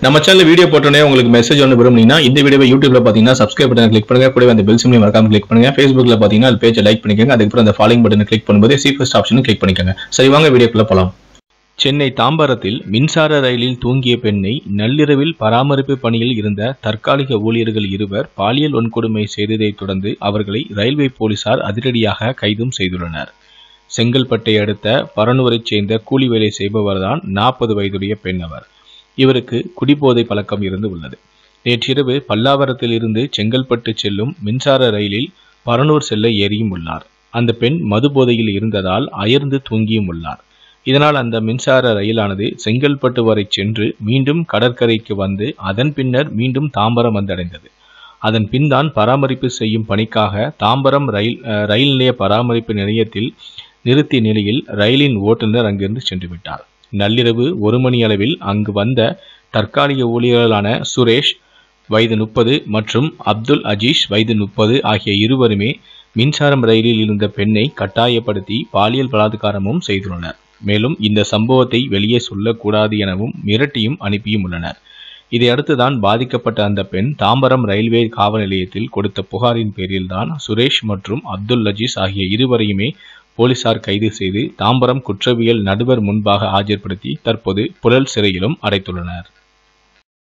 நம்ம channel video போட்டோன்னே உங்களுக்கு மெசேஜ் ஒன்று விரும்புனீங்கன்னா இந்த வீடியோவை யூடியூப்ல பார்த்தீங்கன்னா சப்ஸ்கிரைப் பட்டன் கிளிக் பண்ணுங்க கூடவே அந்த பெல் சிம்லையும் மறக்காம கிளிக் பண்ணுங்க ஃபேஸ்புக்ல பார்த்தீங்கன்னா அது பேஜை லைக் பண்ணிக்கோங்க அதுக்கப்புறம் அந்த ஃபாலோயிங் பட்டனை கிளிக் பண்ணும்போது சி ஃபர்ஸ்ட் ஆப்ஷனும் கிளிக் பண்ணிக்கோங்க சரி வாங்க வீடியோக்குள்ள போலாம் சென்னை தாம்பரத்தில் மின்சார ரயிலில் தூங்கிய பெண்ணை நள்ளிரவில் பராமரிப்பு பணியில் இருந்த தற்காலிக ஊழியர்கள் இருவர் பாலியல் வன்கொடுமை செய்ததைத் தொடர்ந்து அவர்களை ரயில்வே போலீசார் அதிரடியாக கைதும் செய்துள்ளனர் செங்கல்பட்டை அடுத்த பரனூரைச் சேர்ந்த கூலி வேலை செய்பவர்தான் நாற்பது வயதுடைய பெண் அவர் இவருக்கு குடிபோதை பழக்கம் இருந்து உள்ளது நேற்றிரவு பல்லாவரத்தில் இருந்து செங்கல்பட்டு செல்லும் மின்சார ரயிலில் பரனூர் செல்ல ஏறியும் உள்ளார் அந்த பெண் மது போதையில் இருந்ததால் அயர்ந்து தூங்கியும் உள்ளார் இதனால் அந்த மின்சார ரயிலானது செங்கல்பட்டு வரை சென்று மீண்டும் கடற்கரைக்கு வந்து அதன் பின்னர் மீண்டும் தாம்பரம் வந்தடைந்தது அதன் பின்தான் பராமரிப்பு செய்யும் பணிக்காக தாம்பரம் ரயில் அஹ், ரயில் நிலைய பராமரிப்பு நிலையத்தில் நிறுத்திய நிலையில் ரயிலின் ஓட்டுநர் அங்கிருந்து சென்று விட்டார் நள்ளிரவு ஒரு மணி அளவில் அங்கு வந்த தற்காலிக ஊழியர்களான சுரேஷ் வயது முப்பது மற்றும் அப்துல் அஜீஷ் வயது முப்பது ஆகிய இருவருமே மின்சாரம் ரயிலில் இருந்த பெண்ணை கட்டாயப்படுத்தி பாலியல் பலாத்காரமும் செய்துள்ளனர் மேலும் இந்த சம்பவத்தை வெளியே சொல்லக்கூடாது எனவும் மிரட்டியும் அனுப்பியும் உள்ளனர் இதையடுத்துதான் பாதிக்கப்பட்ட அந்த பெண் தாம்பரம் ரயில்வே காவல் நிலையத்தில் கொடுத்த புகாரின் பேரில்தான் சுரேஷ் மற்றும் அப்துல் அஜீஸ் ஆகிய இருவரையுமே போலீசார் கைது செய்து தாம்பரம் குற்றவியல் நடுவர் முன்பாக ஆஜர்படுத்தி தற்போது புழல் சிறையிலும் அடைத்துள்ளனர்